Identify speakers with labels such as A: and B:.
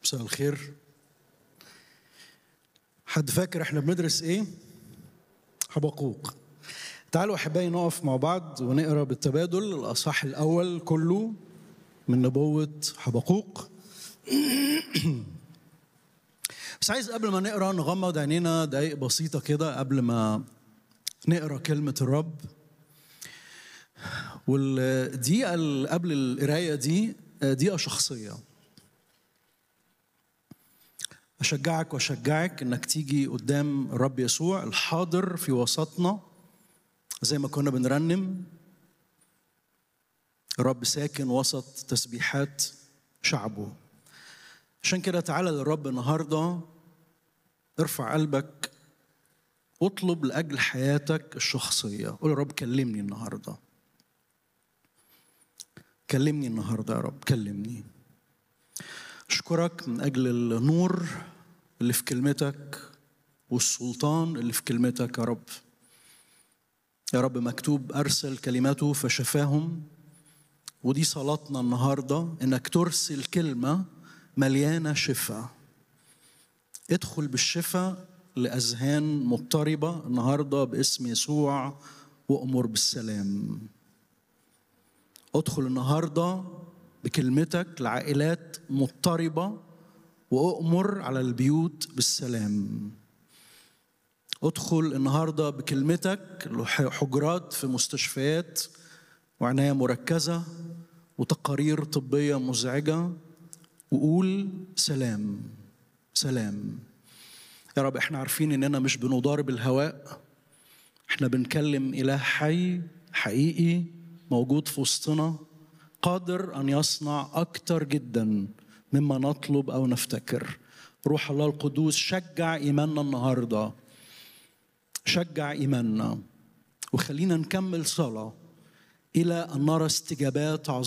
A: مساء الخير حد فاكر احنا بندرس ايه حبقوق تعالوا احبائي نقف مع بعض ونقرا بالتبادل الاصحاح الاول كله من نبوه حبقوق بس عايز قبل ما نقرا نغمض عينينا دقايق بسيطه كده قبل ما نقرا كلمه الرب والدقيقه اللي قبل القرايه دي دقيقه شخصيه أشجعك وأشجعك إنك تيجي قدام الرب يسوع الحاضر في وسطنا زي ما كنا بنرنم الرب ساكن وسط تسبيحات شعبه عشان كده تعالى للرب النهارده ارفع قلبك اطلب لاجل حياتك الشخصيه قول يا رب كلمني النهارده كلمني النهارده يا رب كلمني أشكرك من أجل النور اللي في كلمتك والسلطان اللي في كلمتك يا رب يا رب مكتوب أرسل كلمته فشفاهم ودي صلاتنا النهاردة إنك ترسل كلمة مليانة شفاء ادخل بالشفاء لأذهان مضطربة النهاردة باسم يسوع وأمر بالسلام ادخل النهارده بكلمتك لعائلات مضطربة وأؤمر على البيوت بالسلام ادخل النهاردة بكلمتك لحجرات في مستشفيات وعناية مركزة وتقارير طبية مزعجة وقول سلام سلام يا رب احنا عارفين اننا مش بنضارب الهواء احنا بنكلم اله حي حقيقي موجود في وسطنا قادر ان يصنع اكتر جدا مما نطلب او نفتكر روح الله القدوس شجع ايماننا النهارده شجع ايماننا وخلينا نكمل صلاه الى ان نرى استجابات عظيمه